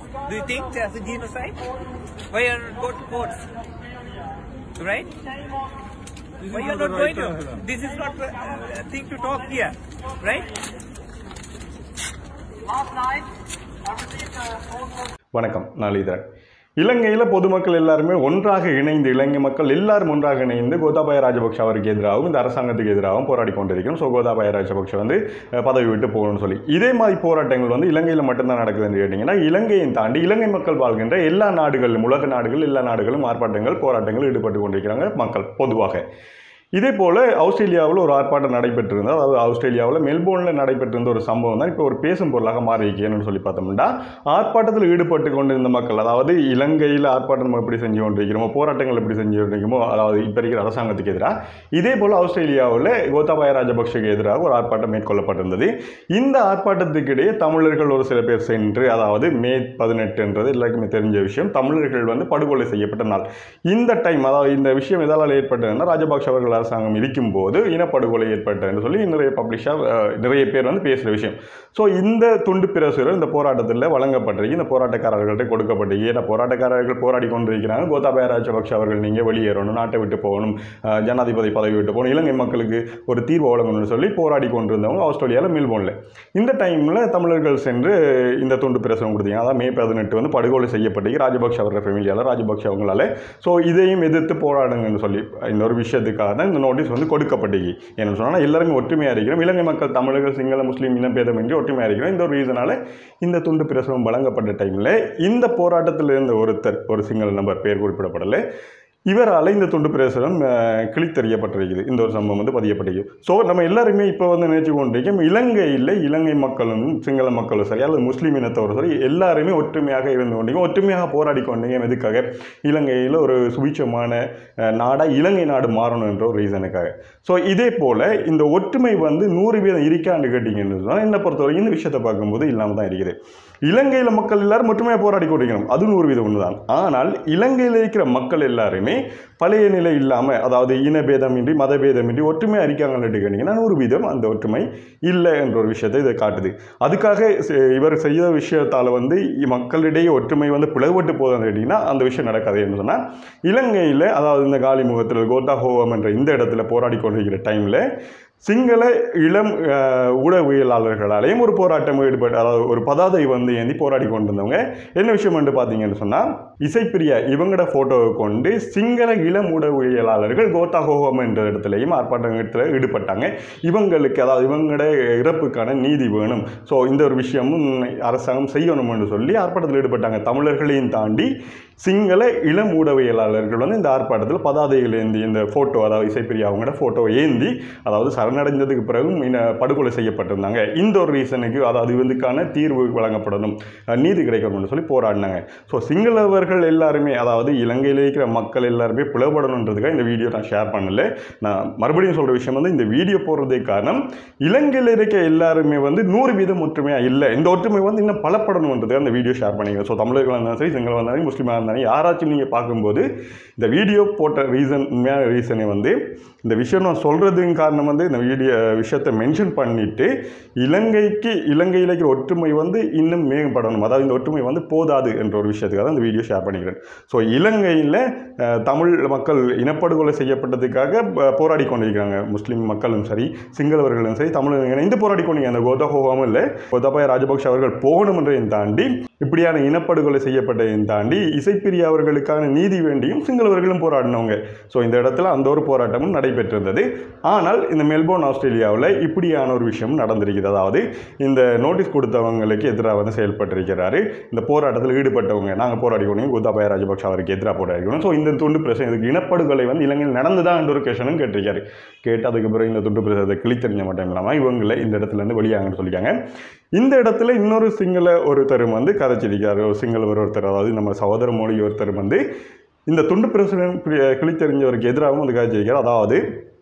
Do you think that's a genocide? Why you not go to courts? Right? Why you are not going to? This is not a a thing to talk here. Right? Last night, I received a phone call வணக்கம் நாளிதழ் இலங்கையில் பொதுமக்கள் எல்லாருமே ஒன்றாக இணைந்து இலங்கை மக்கள் எல்லாரும் ஒன்றாக இணைந்து கோத்தாபாய ராஜபக்ஷ அவருக்கு எதிராகவும் இந்த அரசாங்கத்துக்கு எதிராகவும் போராடி கொண்டிருக்கிறோம் ஸோ கோத்தாபாய ராஜபக்ஷ வந்து அஹ், பதவி விட்டு போகணும்னு சொல்லி இதே மாதிரி போராட்டங்கள் வந்து இலங்கையில் மட்டும்தான் நடக்குதுன்னு கேட்டிங்கன்னா இலங்கையை தாண்டி இலங்கை மக்கள் வாழ்கின்ற எல்லா நாடுகளிலும் உலக நாடுகள் எல்லா நாடுகளும் ஆர்ப்பாட்டங்கள் போராட்டங்கள் ஈடுபட்டு கொண்டிருக்கிறாங்க மக்கள் பொதுவாக இதே போல் ஆஸ்திரேலியாவில் ஒரு ஆர்ப்பாட்டம் நடைபெற்றிருந்தது அதாவது ஆஸ்திரேலியாவில் மெல்போர்னில் நடைபெற்றிருந்த ஒரு சம்பவம் தான் இப்போ ஒரு பேசும் பொருளாக மாறி இருக்கேன்னு சொல்லி பார்த்தோம்னா ஆர்ப்பாட்டத்தில் ஈடுபட்டு கொண்டிருந்த மக்கள் அதாவது இலங்கையில் ஆர்ப்பாட்டம் நம்ம எப்படி செஞ்சு கொண்டிருக்கிறோமோ போராட்டங்கள் எப்படி செஞ்சு கொண்டிருக்கிறோமோ அதாவது இப்போ இருக்கிற அரசாங்கத்துக்கு எதிராக இதே போல் ஆஸ்திரேலியாவில் கோத்தாபாய ராஜபக்ஷக்கு எதிராக ஒரு ஆர்ப்பாட்டம் மேற்கொள்ளப்பட்டிருந்தது இந்த ஆர்ப்பாட்டத்துக்கிடையே தமிழர்கள் ஒரு சில பேர் சென்று அதாவது மே பதினெட்டுன்றது எல்லாருக்குமே தெரிஞ்ச விஷயம் தமிழர்கள் வந்து படுகொலை செய்யப்பட்ட நாள் இந்த டைம் அதாவது இந்த விஷயம் எதால் ஏற்பட்டதுன்னா ராஜபக்ஷ அவர்கள் அரசாங்கம் இருக்கும்போது இனப்படுகொலை ஏற்பட்டதுன்னு சொல்லி நிறைய பப்ளிஷாக நிறைய பேர் வந்து பேசுகிற விஷயம் ஸோ இந்த துண்டு பிரசுரம் இந்த போராட்டத்தில் வழங்கப்பட்டிருக்கு இந்த போராட்டக்காரர்கள்ட்ட கொடுக்கப்பட்டிருக்கு ஏன்னா போராட்டக்காரர்கள் போராடி கொண்டிருக்கிறாங்க கோத்தாபய ராஜபக்ஷ அவர்கள் நீங்கள் வெளியேறணும் நாட்டை விட்டு போகணும் அஹ், ஜனாதிபதி பதவி விட்டு போகணும் இலங்கை மக்களுக்கு ஒரு தீர்வு வழங்கணும்னு சொல்லி போராடி கொண்டிருந்தவங்க ஆஸ்திரேலியாவில் மெல்போர்னில் இந்த டைமில் தமிழர்கள் சென்று இந்த துண்டு பிரசுரம் கொடுத்தீங்க அதாவது மே பதினெட்டு வந்து படுகொலை செய்யப்பட்டிருக்கு ராஜபக்ஷ அவர்கள் ஃபெமிலியால் ராஜபக்ஷ அவங்களால ஸோ இதையும் எதிர்த்து போராடுங்கன்னு சொல்லி இந்த ஒரு விஷயத்துக்காக தான் இந்த நோட்டீஸ் வந்து கொடுக்கப்பட்டிருக்கு என்ன சொன்னால் எல்லாருமே ஒற்றுமையாக இருக்கிறோம் இலங்கை மக்கள் தமிழர்கள் சிங்கள முஸ்லீம் இனப்பேதமின்றி ஒற்றுமையாக இருக்கிறோம் இந்த ஒரு ரீசனால இந்த துண்டு பிரசுரம் வழங்கப்பட்ட டைமில் இந்த போராட்டத்தில் இருந்த ஒருத்தர் ஒரு சிங்கள நபர் பேர் குறிப்பிடப்படலை இவரால் இந்த துண்டு பிரசுரம் அஹ், கிழித்தறியப்பட்டிருக்குது இந்த ஒரு சம்பவம் வந்து பதியப்பட்டிருக்கு ஸோ நம்ம எல்லாருமே இப்போ வந்து நினைச்சு கொண்டிருக்கோம் இலங்கையில் இலங்கை மக்களும் சிங்கள மக்களும் சரி அல்லது முஸ்லீம் இனத்தவரும் சரி எல்லாருமே ஒற்றுமையாக இருந்து கொண்டீங்க ஒற்றுமையாக போராடி கொண்டீங்க எதுக்காக இலங்கையில் ஒரு சுபிட்சமான நாடாக இலங்கை நாடு மாறணும் என்ற ஒரு ரீசனுக்காக ஸோ இதே போல் இந்த ஒற்றுமை வந்து நூறு வீதம் இருக்கான்னு கேட்டிங்கன்னு சொன்னால் என்னை பொறுத்தவரைக்கும் இந்த விஷயத்தை பார்க்கும்போது இல்லாமல் தான் இருக்குது இலங்கையில் மக்கள் எல்லாரும் ஒற்றுமையாக போராடி கொண்டிருக்கணும் அது நூறு வீதம் ஒன்று தான் ஆனால் இலங்கையில் இருக்கிற மக்கள் எல்லாருமே பழைய நிலை இல்லாமல் அதாவது இனபேதமின்றி மதபேதமின்றி ஒற்றுமையாக இருக்காங்கன்னு கேட்டிங்கன்னா நூறு வீதம் அந்த ஒற்றுமை இல்லை என்ற ஒரு விஷயத்தை இதை காட்டுது அதுக்காக செ- இவர் செய்த விஷயத்தால் வந்து மக்களிடையே ஒற்றுமை வந்து பிளவுபட்டு போகுதுன்னு கேட்டிங்கன்னா அந்த விஷயம் நடக்காது என்று சொன்னால் இலங்கையில் அதாவது இந்த காலி முகத்தில் கோத்தா ஹோவம் என்ற இந்த இடத்துல போராடி கொண்டிருக்கிற டைமில் சிங்கள இளம் அஹ், ஊடகவியலாளர்களாலேயும் ஒரு போராட்டம் ஈடுபட்டு அதாவது ஒரு பதாதை வந்து ஏந்தி போராடி கொண்டிருந்தவங்க என்ன விஷயம் என்று பார்த்தீங்கன்னு சொன்னால் இசைப்பிரியா இவங்களோட ஃபோட்டோவை கொண்டு சிங்கள இளம் ஊடகவியலாளர்கள் கோத்தா ஹோகம் என்ற இடத்துலையும் ஆர்ப்பாட்டத்தில் ஈடுபட்டாங்க இவங்களுக்கு அதாவது இவங்களோட இறப்புக்கான நீதி வேணும் ஸோ இந்த ஒரு விஷயமும் அரசாங்கம் செய்யணும்னு சொல்லி ஆர்ப்பாட்டத்தில் ஈடுபட்டாங்க தமிழர்களையும் தாண்டி சிங்கள இளம் ஊடகவியலாளர்கள் வந்து இந்த ஆர்ப்பாட்டத்தில் பதாதைகள் ஏந்தி இந்த ஃபோட்டோ அதாவது இசைப்பிரியா அவங்களோட ஃபோட்டோ ஏந்தி அதாவது சரணடைந்ததுக்கு பிறகும் இன படுகொலை செய்யப்பட்டிருந்தாங்க இந்த ஒரு ரீசனுக்கு அதாவது இதுக்கான தீர்வு வழங்கப்படணும் அஹ் நீதி கிடைக்கணும்னு சொல்லி போராடினாங்க ஸோ சிங்களவர்கள் எல்லாருமே அதாவது இலங்கையில் இருக்கிற மக்கள் எல்லாருமே பிளவுபடணுன்றதுக்காக இந்த வீடியோ நான் ஷேர் பண்ணல நான் மறுபடியும் சொல்கிற விஷயம் வந்து இந்த வீடியோ போடுறதுக்கு காரணம் இலங்கையில் இருக்க எல்லாருமே வந்து நூறு வீதம் ஒற்றுமையாக இல்லை இந்த ஒற்றுமை வந்து இன்னும் பலப்படணுன்றதுக்காக அந்த வீடியோ ஷேர் பண்ணிக்கிறேன் ஸோ தமிழர்களாக இருந்தாலும் சரி சிங்களம் இருந்தாலும் முஸ்லீமாக இருந்தாலும் யாராச்சும் நீங்கள் பார்க்கும்போது இந்த வீடியோ போட்ட ரீசன் உண்மையான ரீசனே வந்து இந்த விஷயம் நான் சொல்கிறதுக்கு காரணம் வந்து இந்த வீடியோ விஷயத்தை மென்ஷன் பண்ணிவிட்டு இலங்கைக்கு இலங்கையில் இருக்கிற ஒற்றுமை வந்து இன்னும் மேம்படணும் அதாவது இந்த ஒற்றுமை வந்து போதாது என்ற ஒரு விஷயத்துக்காக தான் இந்த வீடியோ ஷேர் பண்ணிக்கிறேன் ஸோ இலங்கையில் அஹ், தமிழ் மக்கள் இனப்படுகொலை செய்யப்பட்டதுக்காக ப- போராடி கொண்டிருக்கிறாங்க முஸ்லீம் மக்களும் சரி சிங்களவர்களும் சரி தமிழர்கள் இணைந்து போராடி கொண்டிருக்காங்க அந்த கோதஹோகாமும் இல்லை கோதபாய ராஜபக்ஷ அவர்கள் போகணும் என்றதையும் தாண்டி இப்படியான இனப்படுகொலை செய்யப்பட்டதையும் தாண்டி இசைப்பிரியா அவர்களுக்கான நீதி வேண்டியும் சிங்களவர்களும் போராடினவங்க ஸோ இந்த இடத்துல அந்த ஒரு போராட்டமும் நடைபெற்றிருந்தது ஆனால் இந்த மெல்போர்ன் ஆஸ்திரேலியாவில் இப்படியான ஒரு விஷயம் நடந்திருக்கிறது அதாவது இந்த நோட்டீஸ் கொடுத்தவங்களுக்கு எதிராக வந்து செயல்பட்டிருக்கிறாரு இந்த போராட்டத்தில் ஈடுபட்டவங்க நாங்கள் போராடி கொண்டு கோத்தாபாய ராஜபக்ஷ அவருக்கு எதிராக போராடிக்கணும் ஸோ இந்த துண்டு பிரச்சனை இதுக்கு இனப்படுகொலை வந்து இலங்கையில் நடந்ததா என்ற ஒரு கொஷனும் கேட்டிருக்காரு கேட்டு அதுக்கு பிறகு இந்த துண்டு பிரச்சனை கிழித்தறிஞ்ச மட்டும் இல்லாமல் இவங்களை இந்த இடத்துல இருந்து வெளியாங்கன்னு சொல்லியிருக்காங்க இந்த இடத்துல இன்னொரு சிங்கள ஒருத்தர் வந்து கதைச்சிருக்காரு ஒரு சிங்களவர் ஒருத்தர் அதாவது நம்ம சகோதர மொழி ஒருத்தர் வந்து இந்த துண்டு பிரசுரம் கிழித்தறிஞ்சவருக்கு எதிராகவும் வந்து கதைச்சிருக்கார் அதாவது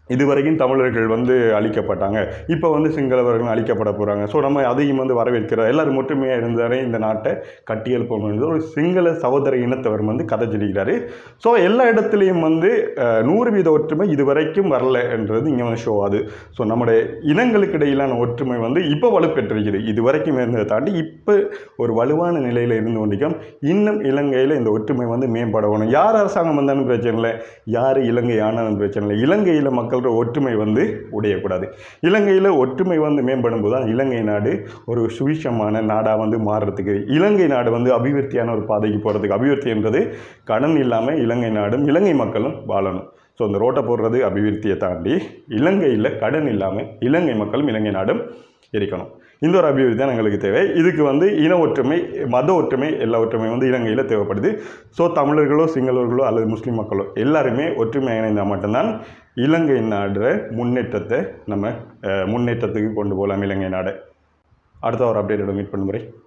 இதுவரைக்கும் தமிழர்கள் வந்து அழிக்கப்பட்டாங்க இப்போ வந்து சிங்களவர்கள் அழிக்கப்பட போகிறாங்க ஸோ நம்ம அதையும் வந்து வரவேற்கிறோம் எல்லாரும் ஒற்றுமையாக இருந்தாலே இந்த நாட்டை கட்டியெழுப்பணும் ஒரு சிங்கள சகோதர இனத்தவர் வந்து கதை சொல்லிக்கிறாரு ஸோ எல்லா இடத்துலையும் வந்து அஹ், நூறு வீத ஒற்றுமை இதுவரைக்கும் வரல என்றது இங்கே வந்து ஷோ ஆகுது ஸோ நம்முடைய இனங்களுக்கு இடையிலான ஒற்றுமை வந்து இப்போ வலுப்பெற்றிருக்குது இது வரைக்கும் இருந்ததை தாண்டி இப்போ ஒரு வலுவான நிலையில் இருந்து கொண்டிருக்கோம் இன்னும் இலங்கையில் இந்த ஒற்றுமை வந்து மேம்படணும் யார் அரசாங்கம் வந்தாலும் பிரச்சனை இல்லை யார் இலங்கை ஆனாலும் பிரச்சனை இல்லை இலங்கையில் மக்களோட ஒற்றுமை வந்து உடையக்கூடாது இலங்கையில் ஒற்றுமை வந்து மேம்படும் போது தான் இலங்கை நாடு ஒரு சுவிஷமான நாடாக வந்து மாறுறதுக்கு இலங்கை நாடு வந்து அபிவிருத்தியான ஒரு பாதைக்கு போகிறதுக்கு அபிவிருத்தி என்றது கடன் இல்லாமல் இலங்கை நாடும் இலங்கை மக்களும் வாழணும் ஸோ இந்த ரோட்டை போடுறது அபிவிருத்தியை தாண்டி இலங்கையில் கடன் இல்லாமல் இலங்கை மக்களும் இலங்கை நாடும் இருக்கணும் இந்த ஒரு அபிவிருத்தி தான் எங்களுக்கு தேவை இதுக்கு வந்து இன ஒற்றுமை மத ஒற்றுமை எல்லா ஒற்றுமை வந்து இலங்கையில் தேவைப்படுது ஸோ தமிழர்களோ சிங்களவர்களோ அல்லது முஸ்லீம் மக்களோ எல்லாருமே ஒற்றுமை இணைந்தால் மட்டும்தான் இலங்கை நாடுற முன்னேற்றத்தை நம்ம அஹ், முன்னேற்றத்துக்கு கொண்டு போகலாம் இலங்கை நாடை அடுத்த ஒரு அப்டேட்டோட மீட் பண்ணுமுறை